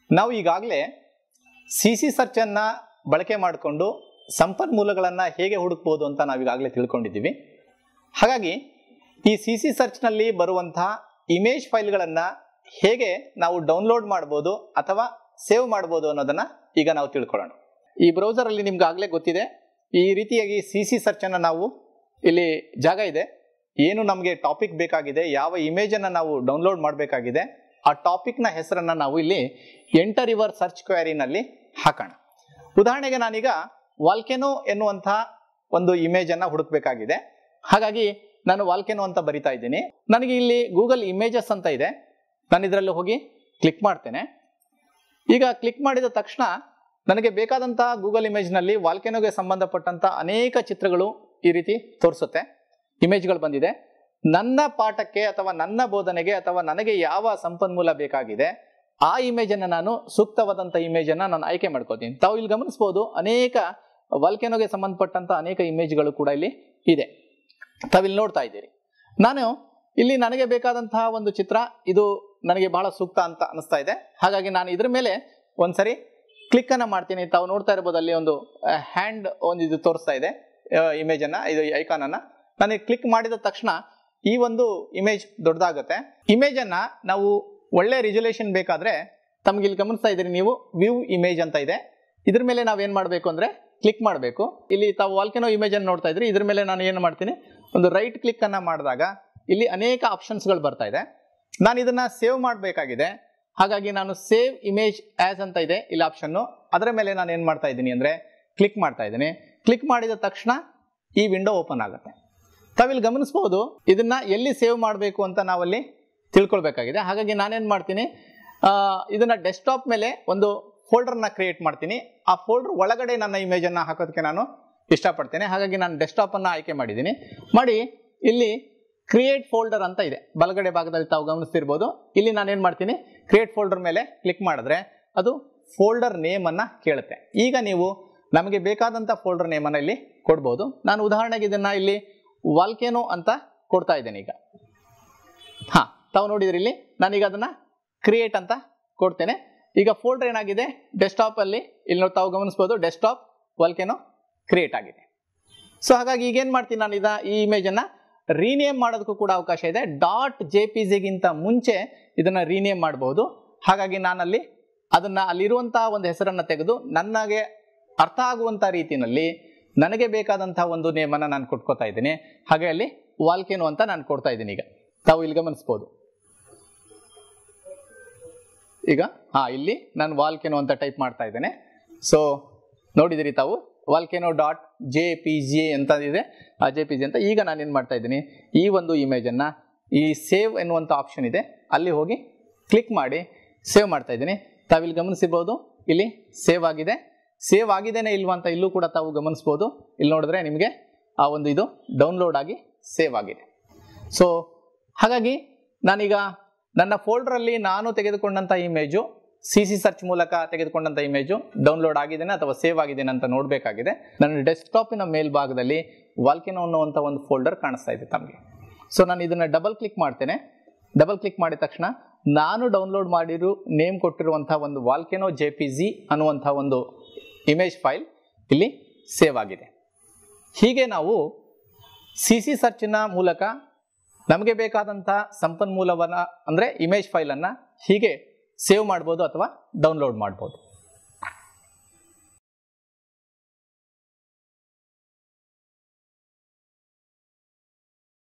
ನಾವು ಈಗಾಗಲೇ C C ಸರ್ಚನ್ನು ಬಳಕೆ ಮಾಡಿಕೊಂಡು ಸಂಪನ್ಮೂಲಗಳನ್ನು ಹೇಗೆ ಹುಡುಕ್ಬೋದು ಅಂತ ನಾವು ಈಗಾಗಲೇ ತಿಳ್ಕೊಂಡಿದ್ದೀವಿ ಹಾಗಾಗಿ ಈ ಸಿ ಸಿ ಸರ್ಚ್ನಲ್ಲಿ ಬರುವಂತಹ ಇಮೇಜ್ ಫೈಲ್ಗಳನ್ನು ಹೇಗೆ ನಾವು ಡೌನ್ಲೋಡ್ ಮಾಡ್ಬೋದು ಅಥವಾ ಸೇವ್ ಮಾಡ್ಬೋದು ಅನ್ನೋದನ್ನು ಈಗ ನಾವು ತಿಳ್ಕೊಳ್ಳೋಣ ಈ ಬ್ರೌಸರಲ್ಲಿ ನಿಮ್ಗೆ ಆಗಲೇ ಗೊತ್ತಿದೆ ಈ ರೀತಿಯಾಗಿ ಸಿ ಸಿ ಸರ್ಚನ್ನು ನಾವು ಇಲ್ಲಿ ಜಾಗ ಇದೆ ಏನು ನಮಗೆ ಟಾಪಿಕ್ ಬೇಕಾಗಿದೆ ಯಾವ ಇಮೇಜನ್ನು ನಾವು ಡೌನ್ಲೋಡ್ ಮಾಡಬೇಕಾಗಿದೆ ಆ ಟಾಪಿಕ್ನ ಹೆಸರನ್ನು ನಾವು ಇಲ್ಲಿ ಎಂಟರ್ ಯುವರ್ ಸರ್ಚ್ ಕ್ವೈರಿನಲ್ಲಿ ಹಾಕೋಣ ಉದಾಹರಣೆಗೆ ನಾನೀಗ ವಾಲ್ಕೆನೋ ಎನ್ನುವಂಥ ಒಂದು ಇಮೇಜನ್ನು ಹುಡುಕಬೇಕಾಗಿದೆ ಹಾಗಾಗಿ ನಾನು ವಾಲ್ಕೆನೋ ಅಂತ ಬರಿತಾ ಇದ್ದೀನಿ ನನಗೆ ಇಲ್ಲಿ ಗೂಗಲ್ ಇಮೇಜಸ್ ಅಂತ ಇದೆ ನಾನು ಇದರಲ್ಲಿ ಹೋಗಿ ಕ್ಲಿಕ್ ಮಾಡ್ತೇನೆ ಈಗ ಕ್ಲಿಕ್ ಮಾಡಿದ ತಕ್ಷಣ ನನಗೆ ಬೇಕಾದಂತಹ ಗೂಗಲ್ ಇಮೇಜ್ನಲ್ಲಿ ವಾಲ್ಕೆನೋಗೆ ಸಂಬಂಧಪಟ್ಟಂತ ಅನೇಕ ಚಿತ್ರಗಳು ಈ ರೀತಿ ತೋರಿಸುತ್ತೆ ಇಮೇಜ್ಗಳು ಬಂದಿದೆ ನನ್ನ ಪಾಠಕ್ಕೆ ಅಥವಾ ನನ್ನ ಬೋಧನೆಗೆ ಅಥವಾ ನನಗೆ ಯಾವ ಸಂಪನ್ಮೂಲ ಬೇಕಾಗಿದೆ ಆ ಇಮೇಜನ್ನು ನಾನು ಸೂಕ್ತವಾದಂಥ ಇಮೇಜನ್ನು ನಾನು ಆಯ್ಕೆ ಮಾಡ್ಕೋತೀನಿ ತಾವು ಇಲ್ಲಿ ಗಮನಿಸ್ಬೋದು ಅನೇಕ ವಾಲ್ಕೆನೋಗೆ ಸಂಬಂಧಪಟ್ಟಂತ ಅನೇಕ ಇಮೇಜ್ಗಳು ಕೂಡ ಇಲ್ಲಿ ಇದೆ ತಾವಿಲ್ಲಿ ನೋಡ್ತಾ ಇದ್ದೀರಿ ನಾನು ಇಲ್ಲಿ ನನಗೆ ಬೇಕಾದಂತಹ ಒಂದು ಚಿತ್ರ ಇದು ನನಗೆ ಬಹಳ ಸೂಕ್ತ ಅಂತ ಅನಿಸ್ತಾ ಇದೆ ಹಾಗಾಗಿ ನಾನು ಇದ್ರ ಮೇಲೆ ಒಂದ್ಸರಿ ಕ್ಲಿಕ್ ಅನ್ನ ಮಾಡ್ತೀನಿ ತಾವು ನೋಡ್ತಾ ಇರ್ಬೋದು ಅಲ್ಲಿ ಒಂದು ಹ್ಯಾಂಡ್ ಒಂದು ಇದು ತೋರಿಸ್ತಾ ಇದೆ ಇಮೇಜ್ ಅನ್ನ ಇದು ಐಕಾನ್ ಅನ್ನ ನಾನು ಕ್ಲಿಕ್ ಮಾಡಿದ ತಕ್ಷಣ ಈ ಒಂದು ಇಮೇಜ್ ದೊಡ್ಡದಾಗುತ್ತೆ ಇಮೇಜ್ ಅನ್ನ ನಾವು ಒಳ್ಳೆ ರಿಜುಲೇಷನ್ ಬೇಕಾದ್ರೆ ತಮ್ಗೆ ಇಲ್ಲಿ ಗಮನಿಸ್ತಾ ಇದ್ದೀರಿ ನೀವು ವ್ಯೂ ಇಮೇಜ್ ಅಂತ ಇದೆ ಇದ್ರ ಮೇಲೆ ನಾವೇನ್ ಮಾಡಬೇಕು ಅಂದ್ರೆ ಕ್ಲಿಕ್ ಮಾಡಬೇಕು ಇಲ್ಲಿ ತಾವು ವಾಲ್ಕೆನೋ ಇಮೇಜ್ ಅನ್ನು ನೋಡ್ತಾ ಇದ್ರಿ ಇದ್ರ ಮೇಲೆ ನಾನು ಏನು ಮಾಡ್ತೀನಿ ಒಂದು ರೈಟ್ ಕ್ಲಿಕ್ ಅನ್ನ ಮಾಡಿದಾಗ ಇಲ್ಲಿ ಅನೇಕ ಆಪ್ಷನ್ಸ್ಗಳು ಬರ್ತಾ ಇದೆ ನಾನು ಇದನ್ನ ಸೇವ್ ಮಾಡಬೇಕಾಗಿದೆ ಹಾಗಾಗಿ ನಾನು ಸೇವ್ ಇಮೇಜ್ ಆಸ್ ಅಂತ ಇದೆ ಇಲ್ಲಿ ಆಪ್ಷನ್ನು ಅದರ ಮೇಲೆ ನಾನು ಏನು ಮಾಡ್ತಾ ಇದ್ದೀನಿ ಅಂದರೆ ಕ್ಲಿಕ್ ಮಾಡ್ತಾ ಇದ್ದೀನಿ ಕ್ಲಿಕ್ ಮಾಡಿದ ತಕ್ಷಣ ಈ ವಿಂಡೋ ಓಪನ್ ಆಗುತ್ತೆ ತಾವಿಲ್ಲಿ ಗಮನಿಸ್ಬೋದು ಇದನ್ನ ಎಲ್ಲಿ ಸೇವ್ ಮಾಡಬೇಕು ಅಂತ ನಾವಲ್ಲಿ ತಿಳ್ಕೊಳ್ಬೇಕಾಗಿದೆ ಹಾಗಾಗಿ ನಾನೇನು ಮಾಡ್ತೀನಿ ಆ, ಇದನ್ನ ಡೆಸ್ಕ್ಟಾಪ್ ಮೇಲೆ ಒಂದು ಫೋಲ್ಡರ್ನ ಕ್ರಿಯೇಟ್ ಮಾಡ್ತೀನಿ ಆ ಫೋಲ್ಡರ್ ಒಳಗಡೆ ನನ್ನ ಇಮೇಜನ್ನು ಹಾಕೋದಕ್ಕೆ ನಾನು ಇಷ್ಟಪಡ್ತೇನೆ ಹಾಗಾಗಿ ನಾನು ಡೆಸ್ಕ್ಟಾಪನ್ನು ಆಯ್ಕೆ ಮಾಡಿದ್ದೀನಿ ಮಾಡಿ ಇಲ್ಲಿ ಕ್ರಿಯೇಟ್ ಫೋಲ್ಡರ್ ಅಂತ ಇದೆ ಬಲಗಡೆ ಭಾಗದಲ್ಲಿ ತಾವು ಗಮನಿಸ್ತಿರ್ಬೋದು ಇಲ್ಲಿ ನಾನೇನು ಮಾಡ್ತೀನಿ ಕ್ರಿಯೇಟ್ ಫೋಲ್ಡರ್ ಮೇಲೆ ಕ್ಲಿಕ್ ಮಾಡಿದ್ರೆ ಅದು ಫೋಲ್ಡರ್ ನೇಮನ್ನು ಕೇಳುತ್ತೆ ಈಗ ನೀವು ನಮಗೆ ಬೇಕಾದಂಥ ಫೋಲ್ಡರ್ ನೇಮನ್ನು ಇಲ್ಲಿ ಕೊಡ್ಬೋದು ನಾನು ಉದಾಹರಣೆಗೆ ಇದನ್ನು ಇಲ್ಲಿ ವಾಲ್ಕೆನೋ ಅಂತ ಕೊಡ್ತಾ ಇದ್ದೇನೆ ಈಗ ಹಾಂ ತಾವು ನೋಡಿದ್ರಿ ಇಲ್ಲಿ ನಾನೀಗ ಅದನ್ನು ಕ್ರಿಯೇಟ್ ಅಂತ ಕೊಡ್ತೇನೆ ಈಗ ಫೋಲ್ಡರ್ ಏನಾಗಿದೆ ಡೆಸ್ಕ್ಟಾಪ್ ಅಲ್ಲಿ ಇಲ್ಲಿ ನೋಡಿ ತಾವು ಗಮನಿಸ್ಬೋದು ಡೆಸ್ಕ್ಟಾಪ್ ವಾಲ್ಕೆನೋ ಕ್ರಿಯೇಟ್ ಆಗಿದೆ ಸೊ ಹಾಗಾಗಿ ಈಗೇನು ಮಾಡ್ತೀನಿ ನಾನು ಇದ ಈ ಇಮೇಜನ್ನು ರೀನೇಮ್ ಮಾಡೋದಕ್ಕೂ ಕೂಡ ಅವಕಾಶ ಇದೆ ಡಾಟ್ ಜೆ ಪಿ ಜಿಗಿಂತ ಮುಂಚೆ ಇದನ್ನು ರೀನೇಮ್ ಮಾಡಬಹುದು ಹಾಗಾಗಿ ನಾನಲ್ಲಿ ಅದನ್ನು ಅಲ್ಲಿರುವಂತಹ ಒಂದು ಹೆಸರನ್ನು ತೆಗೆದು ನನಗೆ ಅರ್ಥ ಆಗುವಂಥ ರೀತಿಯಲ್ಲಿ ನನಗೆ ಬೇಕಾದಂತಹ ಒಂದು ನೇಮನ್ನು ನಾನು ಕೊಟ್ಕೋತಾ ಇದ್ದೀನಿ ಹಾಗೆ ಅಲ್ಲಿ ವಾಲ್ಕೆನೋ ಅಂತ ನಾನು ಕೊಡ್ತಾ ಇದ್ದೀನಿ ಈಗ ತಾವು ಇಲ್ಲಿ ಗಮನಿಸ್ಬೋದು ಈಗ ಹಾ ಇಲ್ಲಿ ನಾನು ವಾಲ್ಕೆನೋ ಅಂತ ಟೈಪ್ ಮಾಡ್ತಾ ಇದ್ದೇನೆ ಸೊ ನೋಡಿದಿರಿ ತಾವು volcano dot J P G ಅಂತ ಇದೆ ಆ ಜೆ ಪಿ ಜಿ ಅಂತ ಈಗ ನಾನು ಏನು ಮಾಡ್ತಾ ಇದ್ದೀನಿ ಈ ಒಂದು ಇಮೇಜನ್ನು ಈ ಸೇವ್ ಎನ್ನುವಂಥ ಆಪ್ಷನ್ ಇದೆ ಅಲ್ಲಿ ಹೋಗಿ ಕ್ಲಿಕ್ ಮಾಡಿ ಸೇವ್ ಮಾಡ್ತಾ ಇದ್ದೀನಿ ತಾವಿಲ್ಲಿ ಗಮನಿಸಿರ್ಬೋದು ಇಲ್ಲಿ ಸೇವ್ ಆಗಿದೆ ಸೇವ್ ಆಗಿದೆನೇ ಇಲ್ವಾ ಅಂತ ಇಲ್ಲೂ ಕೂಡ ತಾವು ಗಮನಿಸ್ಬೋದು ಇಲ್ಲಿ ನೋಡಿದ್ರೆ ನಿಮಗೆ ಆ ಒಂದು ಇದು ಡೌನ್ಲೋಡ್ ಆಗಿ ಸೇವ್ ಆಗಿದೆ ಸೊ ಹಾಗಾಗಿ ನಾನೀಗ ನನ್ನ ಫೋಲ್ಡರಲ್ಲಿ ನಾನು ತೆಗೆದುಕೊಂಡಂಥ ಇಮೇಜು ಸಿ ಸಿ ಸರ್ಚ್ ಮೂಲಕ ತೆಗೆದುಕೊಂಡಂಥ ಇಮೇಜು ಡೌನ್ಲೋಡ್ ಆಗಿದ್ದೇನೆ ಅಥವಾ ಸೇವ್ ಆಗಿದ್ದೇನೆ ಅಂತ ನೋಡಬೇಕಾಗಿದೆ ನನ್ನ ಡೆಸ್ಕ್ಟಾಪಿನ ಮೇಲ್ಭಾಗದಲ್ಲಿ ವಾಲ್ಕೆನೋ ಅನ್ನುವಂಥ ಒಂದು ಫೋಲ್ಡರ್ ಕಾಣಿಸ್ತಾ ಇದೆ ತಮಗೆ ಸೊ ನಾನು ಇದನ್ನು ಡಬಲ್ ಕ್ಲಿಕ್ ಮಾಡ್ತೇನೆ ಡಬಲ್ ಕ್ಲಿಕ್ ಮಾಡಿದ ತಕ್ಷಣ ನಾನು ಡೌನ್ಲೋಡ್ ಮಾಡಿರೋ ನೇಮ್ ಕೊಟ್ಟಿರುವಂಥ ಒಂದು ವಾಲ್ಕೆನೋ ಜೆ ಪಿ ಜಿ ಅನ್ನುವಂಥ ಒಂದು ಇಮೇಜ್ ಫೈಲ್ ಇಲ್ಲಿ ಸೇವ್ ಆಗಿದೆ ಹೀಗೆ ನಾವು ಸಿ ಸಿ ಸರ್ಚಿನ ಮೂಲಕ ನಮಗೆ ಬೇಕಾದಂಥ ಸಂಪನ್ಮೂಲವನ್ನು ಅಂದರೆ ಇಮೇಜ್ ಫೈಲನ್ನು ಹೀಗೆ ಸೇವ್ ಮಾಡ್ಬೋದು ಅಥವಾ ಡೌನ್ಲೋಡ್ ಮಾಡ್ಬೋದು